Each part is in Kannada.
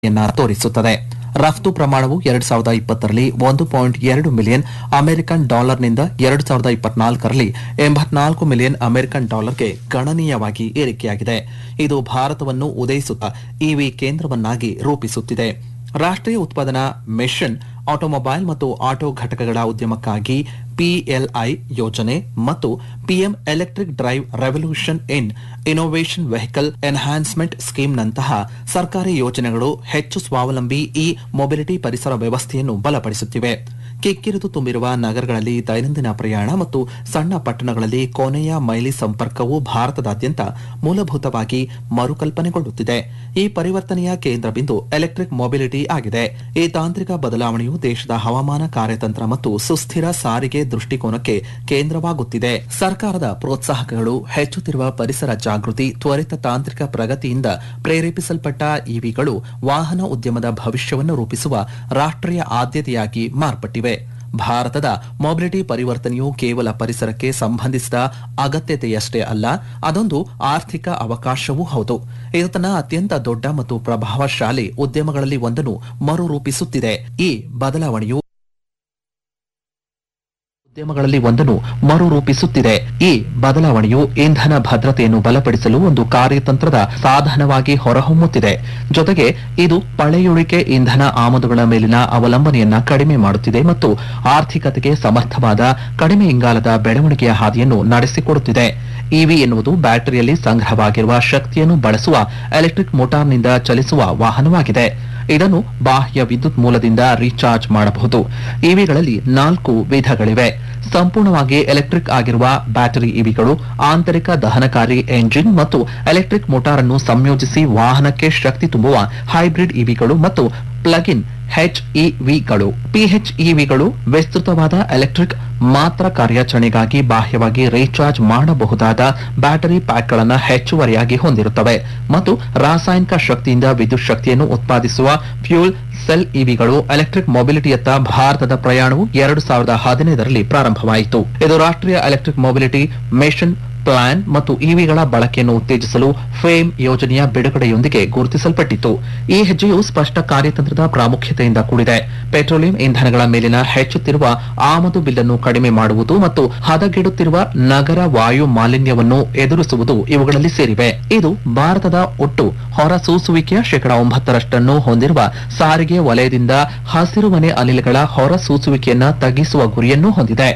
ಯನ್ನ ತೋರಿಸುತ್ತದೆ ರಫ್ತು ಪ್ರಮಾಣವು ಎರಡ್ ಸಾವಿರದ ಇಪ್ಪತ್ತರಲ್ಲಿ ಒಂದು ಪಾಯಿಂಟ್ ಎರಡು ಮಿಲಿಯನ್ ಅಮೆರಿಕನ್ ಡಾಲರ್ನಿಂದ ಎರಡ್ ಸಾವಿರದ ಇಪ್ಪತ್ನಾಲ್ಕರಲ್ಲಿ ಎಂಬತ್ನಾಲ್ಕು ಮಿಲಿಯನ್ ಅಮೆರಿಕನ್ ಡಾಲರ್ಗೆ ಗಣನೀಯವಾಗಿ ಏರಿಕೆಯಾಗಿದೆ ಇದು ಭಾರತವನ್ನು ಉದಯಿಸುತ್ತಾ ಇವಿ ಕೇಂದ್ರವನ್ನಾಗಿ ರೂಪಿಸುತ್ತಿದೆ ರಾಷ್ಟ್ರೀಯ ಉತ್ಪಾದನಾ ಮಿಷನ್ ಆಟೋಮೊಬೈಲ್ ಮತ್ತು ಆಟೋ ಘಟಕಗಳ ಉದ್ಯಮಕ್ಕಾಗಿ ಪಿಎಲ್ಐ ಯೋಜನೆ ಮತ್ತು PM electric drive revolution in innovation vehicle enhancement ಸ್ಕೀಮ್ನಂತಹ ಸರ್ಕಾರಿ ಯೋಜನೆಗಳು ಹೆಚ್ಚು ಸ್ವಾವಲಂಬಿ ಇ ಮೊಬಿಲಿಟಿ ಪರಿಸರ ವ್ಯವಸ್ಥೆಯನ್ನು ಬಲಪಡಿಸುತ್ತಿವೆ ಕಿಕ್ಕಿರಿದು ತುಂಬಿರುವ ನಗರಗಳಲ್ಲಿ ದೈನಂದಿನ ಪ್ರಯಾಣ ಮತ್ತು ಸಣ್ಣ ಪಟ್ಟಣಗಳಲ್ಲಿ ಕೊನೆಯ ಮೈಲಿ ಸಂಪರ್ಕವು ಭಾರತದಾದ್ಯಂತ ಮೂಲಭೂತವಾಗಿ ಮರುಕಲ್ಪನೆಗೊಳ್ಳುತ್ತಿದೆ ಈ ಪರಿವರ್ತನೆಯ ಕೇಂದ್ರ ಬಿಂದು ಎಲೆಕ್ಟ್ರಿಕ್ ಮೊಬಿಲಿಟಿ ಆಗಿದೆ ಈ ತಾಂತ್ರಿಕ ಬದಲಾವಣೆಯು ದೇಶದ ಹವಾಮಾನ ಕಾರ್ಯತಂತ್ರ ಮತ್ತು ಸುಸ್ಥಿರ ಸಾರಿಗೆ ದೃಷ್ಟಿಕೋನಕ್ಕೆ ಕೇಂದ್ರವಾಗುತ್ತಿದೆ ಸರ್ಕಾರದ ಪ್ರೋತ್ಸಾಹಕಗಳು ಹೆಚ್ಚುತ್ತಿರುವ ಪರಿಸರ ಜಾಗೃತಿ ತ್ವರಿತ ತಾಂತ್ರಿಕ ಪ್ರಗತಿಯಿಂದ ಪ್ರೇರೇಪಿಸಲ್ಪಟ್ಟ ಇವಿಗಳು ವಾಹನ ಉದ್ಯಮದ ಭವಿಷ್ಯವನ್ನು ರೂಪಿಸುವ ರಾಷ್ಟ್ರೀಯ ಆದ್ಯತೆಯಾಗಿ ಮಾರ್ಪಟ್ಟಿವೆ ಭಾರತದ ಮೊಬಿಲಿಟಿ ಪರಿವರ್ತನೆಯು ಕೇವಲ ಪರಿಸರಕ್ಕೆ ಸಂಬಂಧಿಸಿದ ಅಗತ್ಯತೆಯಷ್ಟೇ ಅಲ್ಲ ಅದೊಂದು ಆರ್ಥಿಕ ಅವಕಾಶವೂ ಹೌದು ಇದು ತನ್ನ ಅತ್ಯಂತ ದೊಡ್ಡ ಮತ್ತು ಪ್ರಭಾವಶಾಲಿ ಉದ್ಯಮಗಳಲ್ಲಿ ಒಂದನ್ನು ಮರುರೂಪಿಸುತ್ತಿದೆ ಈ ಬದಲಾವಣೆಯು ಉದ್ಯಮಗಳಲ್ಲಿ ಒಂದನ್ನು ಮರುರೂಪಿಸುತ್ತಿದೆ ಈ ಬದಲಾವಣೆಯು ಇಂಧನ ಭದ್ರತೆಯನ್ನು ಬಲಪಡಿಸಲು ಒಂದು ಕಾರ್ಯತಂತ್ರದ ಸಾಧನವಾಗಿ ಹೊರಹೊಮ್ಮುತ್ತಿದೆ ಜೊತೆಗೆ ಇದು ಪಳೆಯುಳಿಕೆ ಇಂಧನ ಆಮದುಗಳ ಮೇಲಿನ ಅವಲಂಬನೆಯನ್ನ ಕಡಿಮೆ ಮಾಡುತ್ತಿದೆ ಮತ್ತು ಆರ್ಥಿಕತೆಗೆ ಸಮರ್ಥವಾದ ಕಡಿಮೆ ಇಂಗಾಲದ ಬೆಳವಣಿಗೆಯ ಹಾದಿಯನ್ನು ನಡೆಸಿಕೊಡುತ್ತಿದೆ ಇವಿ ಎನ್ನುವುದು ಬ್ಯಾಟರಿಯಲ್ಲಿ ಸಂಗ್ರಹವಾಗಿರುವ ಶಕ್ತಿಯನ್ನು ಬಳಸುವ ಎಲೆಕ್ಟ್ರಿಕ್ ಮೋಟಾರ್ನಿಂದ ಚಲಿಸುವ ವಾಹನವಾಗಿದೆ ಇದನ್ನು ಬಾಹ್ಯ ವಿದ್ಯುತ್ ಮೂಲದಿಂದ ರೀಚಾರ್ಜ್ ಮಾಡಬಹುದು ಇವಿಗಳಲ್ಲಿ ನಾಲ್ಕು ವಿಧಗಳಿವೆ ಸಂಪೂರ್ಣವಾಗಿ ಎಲೆಕ್ಟ್ರಿಕ್ ಆಗಿರುವ ಬ್ಯಾಟರಿ ಇವಿಗಳು ಆಂತರಿಕ ದಹನಕಾರಿ ಎಂಜಿನ್ ಮತ್ತು ಎಲೆಕ್ಟ್ರಿಕ್ ಮೋಟಾರ್ ಅನ್ನು ಸಂಯೋಜಿಸಿ ವಾಹನಕ್ಕೆ ಶಕ್ತಿ ತುಂಬುವ ಹೈಬ್ರಿಡ್ ಇವಿಗಳು ಮತ್ತು ಪ್ಲಗ್ ಇನ್ ಹೆಚ್ಇವಿಗಳು ಪಿಎಚ್ಇವಿಗಳು ವಿಸ್ತೃತವಾದ ಎಲೆಕ್ಟ್ರಿಕ್ ಮಾತ್ರ ಕಾರ್ಯಾಚರಣೆಗಾಗಿ ಬಾಹ್ಯವಾಗಿ ರೀಚಾರ್ಜ್ ಮಾಡಬಹುದಾದ ಬ್ಯಾಟರಿ ಪ್ಯಾಕ್ಗಳನ್ನು ಹೆಚ್ಚುವರಿಯಾಗಿ ಹೊಂದಿರುತ್ತವೆ ಮತ್ತು ರಾಸಾಯನಿಕ ಶಕ್ತಿಯಿಂದ ವಿದ್ಯುತ್ ಶಕ್ತಿಯನ್ನು ಉತ್ಪಾದಿಸುವ ಫ್ಯೂಲ್ ಸೆಲ್ ಇವಿಗಳು ಎಲೆಕ್ಟ್ರಿಕ್ ಮೊಬಿಲಿಟಿಯತ್ತ ಭಾರತದ ಪ್ರಯಾಣವು ಎರಡು ಸಾವಿರದ ಹದಿನೈದರಲ್ಲಿ ಪ್ರಾರಂಭವಾಯಿತು ಇದು ರಾಷ್ಟ್ರೀಯ ಎಲೆಕ್ಟ್ರಿಕ್ ಮೊಬಿಲಿಟಿ ಮಿಷನ್ ಪ್ಲಾನ್ ಮತ್ತು ಇವಿಗಳ ಬಳಕೆಯನ್ನು ಉತ್ತೇಜಿಸಲು ಫೇಮ್ ಯೋಜನೆಯ ಬಿಡುಗಡೆಯೊಂದಿಗೆ ಗುರುತಿಸಲ್ಪಟ್ಟಿತ್ತು ಈ ಹೆಜ್ಜೆಯು ಸ್ಪಷ್ಟ ಕಾರ್ಯತಂತ್ರದ ಪ್ರಾಮುಖ್ಯತೆಯಿಂದ ಕೂಡಿದೆ ಪೆಟ್ರೋಲಿಯಂ ಇಂಧನಗಳ ಮೇಲಿನ ಹೆಚ್ಚುತ್ತಿರುವ ಆಮದು ಬಿಲ್ಲನ್ನು ಕಡಿಮೆ ಮಾಡುವುದು ಮತ್ತು ಹದಗೆಡುತ್ತಿರುವ ನಗರ ವಾಯು ಮಾಲಿನ್ಯವನ್ನು ಎದುರಿಸುವುದು ಇವುಗಳಲ್ಲಿ ಸೇರಿವೆ ಇದು ಭಾರತದ ಒಟ್ಟು ಹೊರಸೂಸುವಿಕೆಯ ಶೇಕಡಾ ಒಂಬತ್ತರಷ್ಟನ್ನು ಹೊಂದಿರುವ ಸಾರಿಗೆ ವಲಯದಿಂದ ಹಸಿರುಮನೆ ಅನಿಲಗಳ ಹೊರಸೂಸುವಿಕೆಯನ್ನ ತಗ್ಗಿಸುವ ಗುರಿಯನ್ನು ಹೊಂದಿದೆ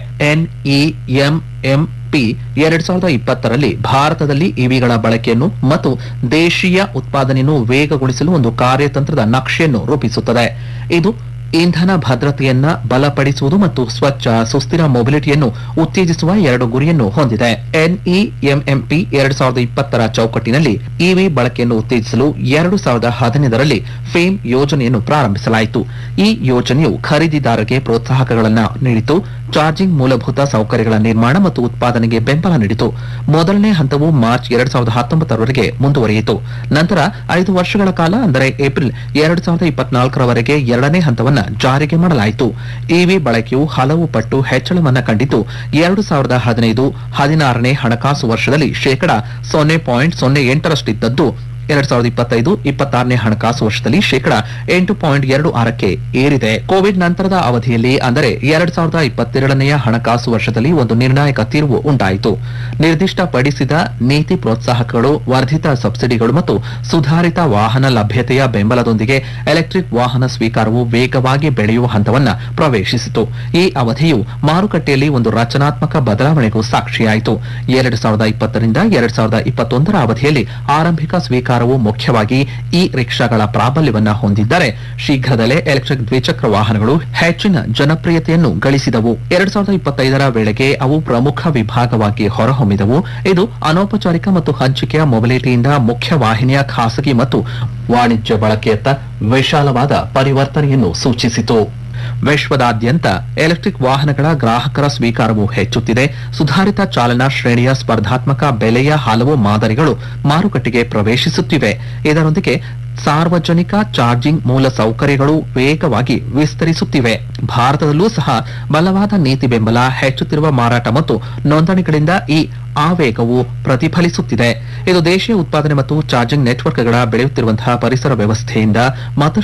ಎನ್ಇಎಂಎಂಪಿ ಎರಡ್ ಸಾವಿರದ ಇಪ್ಪತ್ತರಲ್ಲಿ ಭಾರತದಲ್ಲಿ ಇವಿಗಳ ಬಳಕೆಯನ್ನು ಮತ್ತು ದೇಶೀಯ ಉತ್ಪಾದನೆಯನ್ನು ವೇಗಗೊಳಿಸಲು ಒಂದು ಕಾರ್ಯತಂತ್ರದ ನಕ್ಷೆಯನ್ನು ರೂಪಿಸುತ್ತದೆ ಇದು ಇಂಧನ ಭದ್ರತೆಯನ್ನ ಬಲಪಡಿಸುವುದು ಮತ್ತು ಸ್ವಚ್ಛ ಸುಸ್ಥಿರ ಮೊಬಿಲಿಟಿಯನ್ನು ಉತ್ತೇಜಿಸುವ ಎರಡು ಗುರಿಯನ್ನು ಹೊಂದಿದೆ ಎನ್ಇಎಂಎಂಪಿ ಎರಡ್ ಸಾವಿರದ ಇಪ್ಪತ್ತರ ಚೌಕಟ್ಟಿನಲ್ಲಿ ಇವಿ ಬಳಕೆಯನ್ನು ಉತ್ತೇಜಿಸಲು ಎರಡು ಸಾವಿರದ ಹದಿನೈದರಲ್ಲಿ ಫೇಮ್ ಯೋಜನೆಯನ್ನು ಪ್ರಾರಂಭಿಸಲಾಯಿತು ಈ ಯೋಜನೆಯು ಖರೀದಿದಾರರಿಗೆ ಪ್ರೋತ್ಸಾಹಕಗಳನ್ನು ನೀಡಿತು ಚಾರ್ಜಿಂಗ್ ಮೂಲಭೂತ ಸೌಕರ್ಯಗಳ ನಿರ್ಮಾಣ ಮತ್ತು ಉತ್ಪಾದನೆಗೆ ಬೆಂಬಲ ನೀಡಿತು ಮೊದಲನೇ ಹಂತವು ಮಾರ್ಚ್ ಎರಡ್ ಸಾವಿರದ ಹತ್ತೊಂಬತ್ತರವರೆಗೆ ಮುಂದುವರಿಯಿತು ನಂತರ ಐದು ವರ್ಷಗಳ ಕಾಲ ಅಂದರೆ ಏಪ್ರಿಲ್ ಎರಡ್ ಸಾವಿರದ ಇಪ್ಪತ್ನಾಲ್ಕರವರೆಗೆ ಎರಡನೇ ಹಂತವನ್ನ ಜಾರಿಗೆ ಮಾಡಲಾಯಿತು ಇವಿ ಬಳಕೆಯು ಹಲವು ಪಟ್ಟು ಹೆಚ್ಚಳವನ್ನ ಕಂಡಿದ್ದು ಎರಡು ಸಾವಿರದ ಹದಿನೈದು ಹದಿನಾರನೇ ಹಣಕಾಸು ವರ್ಷದಲ್ಲಿ ಶೇಕಡಾ ಸೊನ್ನೆ ಪಾಯಿಂಟ್ ಸೊನ್ನೆ ಎಂಟರಷ್ಟಿದ್ದದ್ದು ಎರಡ್ ಸಾವಿರದ ಇಪ್ಪತ್ತೈದು ಇಪ್ಪತ್ತಾರನೇ ಹಣಕಾಸು ವರ್ಷದಲ್ಲಿ ಶೇಕಡಾ ಎಂಟು ಪಾಯಿಂಟ್ ಎರಡು ಆರಕ್ಕೆ ಏರಿದೆ ಕೋವಿಡ್ ನಂತರದ ಅವಧಿಯಲ್ಲಿ ಅಂದರೆ ಎರಡ್ ಸಾವಿರದ ಇಪ್ಪತ್ತೆರಡನೆಯ ಹಣಕಾಸು ವರ್ಷದಲ್ಲಿ ಒಂದು ನಿರ್ಣಾಯಕ ತಿರುವು ಉಂಟಾಯಿತು ನಿರ್ದಿಷ್ಟಪಡಿಸಿದ ನೀತಿ ಪ್ರೋತ್ಸಾಹಕಗಳು ವರ್ಧಿತ ಸಬ್ಸಿಡಿಗಳು ಮತ್ತು ಸುಧಾರಿತ ವಾಹನ ಲಭ್ಯತೆಯ ಬೆಂಬಲದೊಂದಿಗೆ ಎಲೆಕ್ಟ್ರಿಕ್ ವಾಹನ ಸ್ವೀಕಾರವು ವೇಗವಾಗಿ ಬೆಳೆಯುವ ಹಂತವನ್ನ ಪ್ರವೇಶಿಸಿತು ಈ ಅವಧಿಯು ಮಾರುಕಟ್ಟೆಯಲ್ಲಿ ಒಂದು ರಚನಾತ್ಮಕ ಬದಲಾವಣೆಗೂ ಸಾಕ್ಷಿಯಾಯಿತು ಎರಡು ಸಾವಿರದ ಇಪ್ಪತ್ತರಿಂದ ಎರಡ್ ಸಾವಿರದ ಇಪ್ಪತ್ತೊಂದರ ಅವಧಿಯಲ್ಲಿ ಆರಂಭಿಕ ಸ್ವೀಕಾರವು ಮುಖ್ಯವಾಗಿ ಇ ರಿಕ್ಷಾಗಳ ಪ್ರಾಬಲ್ಯವನ್ನ ಹೊಂದಿದ್ದರೆ ಶೀಘ್ರದಲ್ಲೇ ಎಲೆಕ್ಟ್ರಿಕ್ ದ್ವಿಚಕ್ರ ವಾಹನಗಳು ಹೆಚ್ಚಿನ ಜನಪ್ರಿಯತೆಯನ್ನು ಗಳಿಸಿದವು ಎರಡ್ ಸಾವಿರದ ಇಪ್ಪತ್ತೈದರ ವೇಳೆಗೆ ಅವು ಪ್ರಮುಖ ವಿಭಾಗವಾಗಿ ಹೊರಹೊಮ್ಮಿದವು ಇದು ಅನೌಪಚಾರಿಕ ಮತ್ತು ಹಂಚಿಕೆಯ ಮೊಬಿಲಿಟಿಯಿಂದ ಮುಖ್ಯ ವಾಹಿನಿಯ ಖಾಸಗಿ ಮತ್ತು ವಾಣಿಜ್ಯ ಬಳಕೆಯತ್ತ ವಿಶಾಲವಾದ ಪರಿವರ್ತನೆಯನ್ನು ಸೂಚಿಸಿತು ವಿಶ್ವದಾದ್ಯಂತ ಎಲೆಕ್ಟ್ರಿಕ್ ವಾಹನಗಳ ಗ್ರಾಹಕರ ಸ್ವೀಕಾರವು ಹೆಚ್ಚುತ್ತಿದೆ ಸುಧಾರಿತ ಚಾಲನಾ ಶ್ರೇಣಿಯ ಸ್ಪರ್ಧಾತ್ಮಕ ಬೆಲೆಯ ಹಲವು ಮಾದರಿಗಳು ಮಾರುಕಟ್ಟೆಗೆ ಪ್ರವೇಶಿಸುತ್ತಿವೆ ಇದರೊಂದಿಗೆ ಸಾರ್ವಜನಿಕ ಚಾರ್ಜಿಂಗ್ ಮೂಲ ಸೌಕರ್ಯಗಳು ವೇಗವಾಗಿ ವಿಸ್ತರಿಸುತ್ತಿವೆ ಭಾರತದಲ್ಲೂ ಸಹ ಬಲವಾದ ನೀತಿ ಬೆಂಬಲ ಹೆಚ್ಚುತ್ತಿರುವ ಮಾರಾಟ ಮತ್ತು ನೋಂದಣಿಗಳಿಂದ ಈ ಆವೇಗವು ಪ್ರತಿಫಲಿಸುತ್ತಿದೆ ಇದು ದೇಶೀಯ ಉತ್ಪಾದನೆ ಮತ್ತು ಚಾರ್ಜಿಂಗ್ ನೆಟ್ವರ್ಕ್ಗಳ ಬೆಳೆಯುತ್ತಿರುವಂತಹ ಪರಿಸರ ವ್ಯವಸ್ಥೆಯಿಂದ ಮತ್ತಷ್ಟು